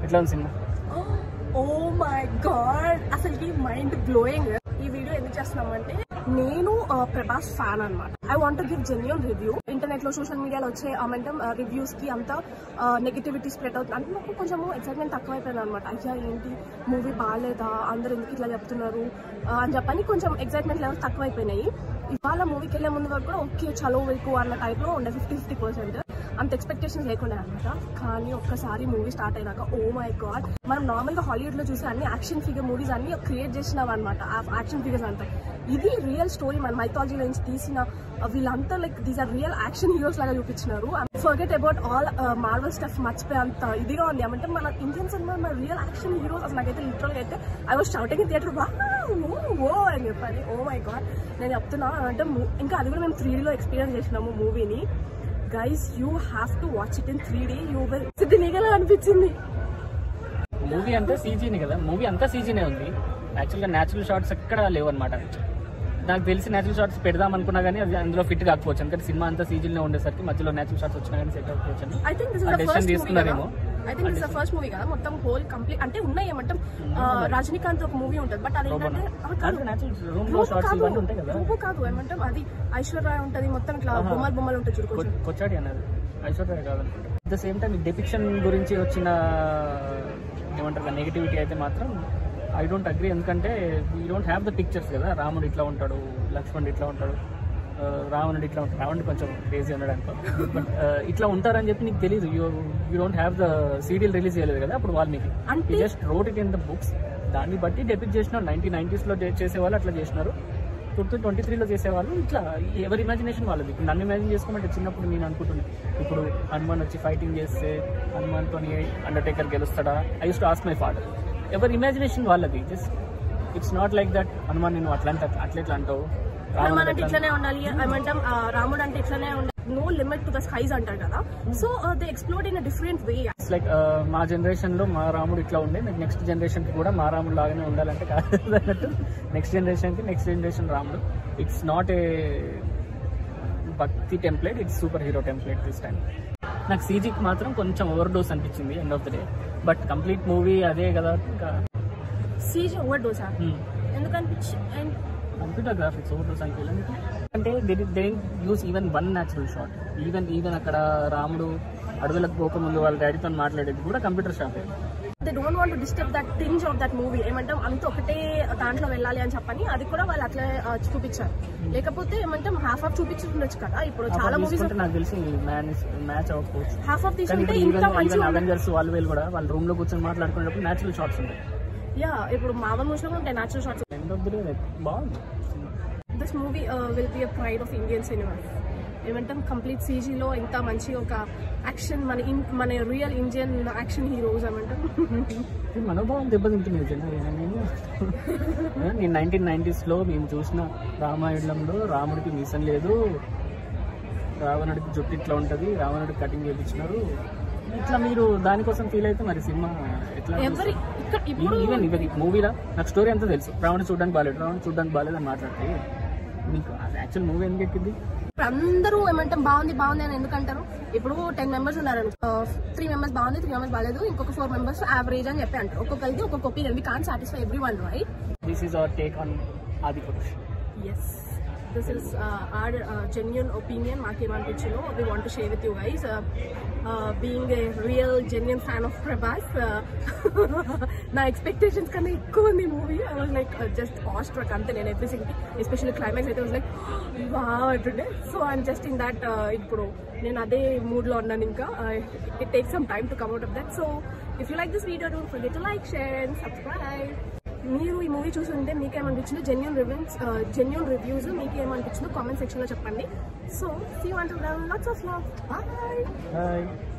ఎట్లా ఉంది cinema oh my god అసలుకి మైండ్ బ్లోయింగ్ ఈ వీడియో ఎందుకు చేస్తున్నామంటే నేను ఆ, ప్రభాస్ ఫ్యాన్ అన్నమాట I want give genuine review internet లో సోషల్ మీడియాలో వచ్చే అమెంటం రివ్యూస్ కి అంత నెగిటివిటీ స్ప్రెడ్ అవుతుంది అంటే నాకు కొంచెం ఎక్సైట్మెంట్ తక్కువైపోయింది అనమాట అయ్యా ఏంటి మూవీ బాగాలేదా అందరు ఎందుకు ఇట్లా చెప్తున్నారు ఆ, అని చెప్పని కొంచెం ఎక్సైట్మెంట్ లెవెల్స్ తక్కువైపోయినాయి ఇవాళ మూవీకి వెళ్ళే ముందు వరకు కూడా ఓకే చలో వెళ్కు అన్న టైప్ లో ఉండే ఫిఫ్టీ ఫిఫ్టీ పర్సెంట్ అంత ఎక్స్పెక్టేషన్స్ లేకుండా అనమాట కానీ ఒక్కసారి మూవీ స్టార్ట్ అయినాక ఓ మై గాడ్ మనం నార్మల్ గా హాలీవుడ్ లో చూసే అన్ని యాక్షన్ ఫిగర్ మూవీస్ అన్ని క్రియేట్ చేసినాం అనమాట ఆ యాక్షన్ ఫిగర్స్ అంతా ఇది రియల్ స్టోరీ మన మైథాలజీ నుంచి తీసిన uh, వీళ్ళంతా like these are real action heroes లాగా చూపించినారు forget about all Marvel stuff మర్చిపోయి అంత ఇదిగా ఉంది అంటే మన ఇండియన్ సినిమా మన రియల్ యాక్షన్ హీరోస్ అసలు నాకైతే లిటరల్ గా అయితే I was shouting in theatre ఓ అని చెప్పాలి ఓ మై గాడ్ నేను చెప్తున్నా అంటే mo- ఇంకా అది కూడా మేము త్రీ లో ఎక్స్పీరియన్స్ చేసినాము మూవీని guys you have to watch it in three D you will సిద్ధి నీకెలా అనిపించింది మూవీ అంతా సీజీనే కదా మూవీ అంతా సీజీనే ఉంది యాక్చువల్గా న్యాచురల్ షార్ట్స్ ఎక్కడ లేవు అనమాట నాకు తెలిసి న్యాచురల్ షార్ట్స్ పెడదాం అనుకున్నా కానీ అది అందులో ఫిట్ కాకపోవచ్చు ఎందుకంటే సినిమా అంతా సీజన్లో ఉండేసరికి మధ్యలో న్యాచురల్ షార్ట్స్ వచ్చినా కానీ సెట్ అవ్వకపోవచ్చు అని I think this is uh the decision first movie కదా తీసుకున్నారేమో. I think this the first movie కదా మొత్తం హోల్ కంప్లీట్ అంటే ఉన్నాయి ఏమంటాం ఆ, రజనీకాంత్ ఒక మూవీ ఉంటుంది బట్ అది ఏంటంటే ఆ, కాదు న్యాచురల్ రూమ్ లో రోబో షార్ట్స్ కాదు ఇవన్నీ ఉంటాయి కదా రోబో కాదు ఏమంటాం అది ఐశ్వర్య ఉంటది మొత్తం ఇట్లా బొమ్మలు బొమ్మలు ఉంటాయి చూడు కొంచెం కొ- కొచ్చాడి అన్నది ఐశ్వర్య కాదనుకుంటా at the same time depiction గురించి వచ్చిన ఏమంటారు నెగిటివిటీ అయితే మాత్రం ఐ డోంట్ అగ్రీ ఎందుకంటే we don't have the pictures కదా రాముడు ఇట్లా ఉంటాడు లక్ష్మణుడు ఇట్లా ఉంటాడు ఆ, రావణుడు ఇట్లా ఉంటాడు రావణుడు కొంచెం క్రేజీ ఉన్నాడు అనుకో బట్ ఇట్లా ఉంటారని చెప్పి నీకు తెలియదు you you don't have the serial release చేయలేదు కదా అప్పుడు వాల్మీకి అంటే- just wrote it in the books దాన్ని బట్టి డెపిక్ చేసినారు నైన్టీన్ నైన్టీస్లో చేసేవాళ్ళు అట్లా చేసినారు టూ థౌసండ్ ట్వంటీ త్రీలో చేసేవాళ్ళు ఇట్లా ఎవరి ఇమాజినేషన్ వాళ్ళది ఇప్పుడు నన్ను ఇమాజిన్ చేసుకోమంటే చిన్నప్పుడు నేను అనుకుంటున్నాను ఇప్పుడు హనుమాన్ వచ్చి ఫైటింగ్ చేస్తే హనుమాన్తో అండర్టేకర్ గెలుస్తాడా I use to ask my father ఎవరి ఇమాజినేషన్ వాళ్ళది just it's not like that Hanuman నేను అట్లా అంటే అట్లా ఎట్లా అంటావు రావణుడు హనుమాన్ అంటే ఎట్లా ఇట్లనే ఉండాలి ఏమంటాం ఆ, రాముడు అంటే ఇట్లనే ఉండాలి no limit to the skies అంటారు కదా so they explore in a different way it's like మా జనరేషన్ లో మా రాముడు ఇట్లా ఉండే నెక్స్ట్ జనరేషన్ కి కూడా మా రాముడు లాగానే ఉండాలంటే కాదు అన్నట్టు నెక్స్ట్ జనరేషన్ కి నెక్స్ట్ జనరేషన్ రాముడు it's not a bhakti template it's super hero template this time నాకు సీజీకి మాత్రం కొంచెం ఓవర్ డోస్ అనిపించింది end of the day but complete movie అదే కదా ఇంకా సీజీ ఓవర్ డోస్ ఎందుకు అనిపించి and computer graphics overdose అనిపించలేదు అంటే they use even one natural shot even even అక్కడ రాముడు అడవులకు పోకముందు వాళ్ళ డాడీతో మాట్లాడేది కూడా computer shot they don't want disturb that things of that movie ఏమంటాం అంత ఒకటే దాంట్లో వెళ్ళాలి అని చెప్పని అది కూడా వాళ్ళు అట్లా ఆ, చూపించారు లేకపోతే ఏమంటాం హాఫ్ ఆఫ్ చూపించుండొచ్చు కదా ఇప్పుడు చాలా మూవీస్ తీసుకుంటే నాకు తెలిసి మ్యాచ్ అవ్వకపోవచ్చు హాఫ్ ఆఫ్ కానీ తీసుకుంటే ఇప్పుడు ఇంకా ఈవెన్ మంచిగా ఈవెన్ అవెంజర్స్ వాళ్ళు వీళ్ళు కూడా వాళ్ళ రూమ్ లో కూర్చొని మాట్లాడుకునేటప్పుడు న్యాచురల్ షాట్స్ ఉంటాయి యా ఇప్పుడు మామూలు మూవీస్ కూడా ఉంటాయి natural shots end of the day బాగుంది this movie will be a pride of Indian cinema ఏమంటాం కంప్లీట్ సీజీలో ఇంత మంచి ఒక యాక్షన్ మన ఇన్- మన రియల్ ఇండియన్ యాక్షన్ హీరోస్ ఏమంటాం ఈ మనోభావం దెబ్బతింటుంది నిజంగా నేను నేను నైన్టీన్ నైన్టీస్లో మేము చూసిన రామాయణంలో రాముడికి మీసం లేదు రావణుడికి జుట్టు ఇట్లా ఉంటుంది రావణుడికి కటింగ్ చేయించినారు ఇట్లా మీరు దానికోసం ఫీల్ అయితే మరి సినిమా ఎట్లా ఎవరి ఇక్కడ ఇప్పుడు ఈవెన్ ఇవది మూవీలో నాకు స్టోరీ అంతా తెలుసు రావణుడు చూడడానికి బాగాలేదు రావణుడు చూడడానికి బాగాలేదు అని మాట్లాడితే మీకు యాక్చువల్ మూవీ ఎందుకు ఎక్కింది ఇప్పుడు అందరూ ఏమంటాం బాగుంది బాగుంది అని ఎందుకంటారు ఇప్పుడు టెన్ మెంబర్స్ ఉన్నారు త్రీ మెంబర్స్ బాగుంది త్రీ మెంబర్స్ బాగాలేదు ఇంకొక ఫోర్ మెంబర్స్ యావరేజ్ అని చెప్పి అంటారు ఒక్కొక్కరికి ఒక్కొక్క opinion we can satisfy every one right this is our take on Adipurush yes this is our genuine opinion మాకేమనిపించిందో we want to share with you guys being a real genuine fan of Prabhas నా expectations కన్నా ఎక్కువ ఉంది movie I was like just awestruck అంతే నేను everything especially climax అయితే was like wow అంటుండే so I'm just in that ఇప్పుడు నేను అదే మూడ్లో ఉన్నాను ఇంకా it take some time to come out of that so if you like this video don't forget to like share and subscribe మీరు ఈ మూవీ చూసుంటే మీకు ఏమనిపించిందో జెన్యున్ రివ్యూస్ జెన్యున్ రివ్యూస్ మీకు ఏమనిపించిందో కామెంట్ సెక్షన్లో చెప్పండి so see want lots of love bye hi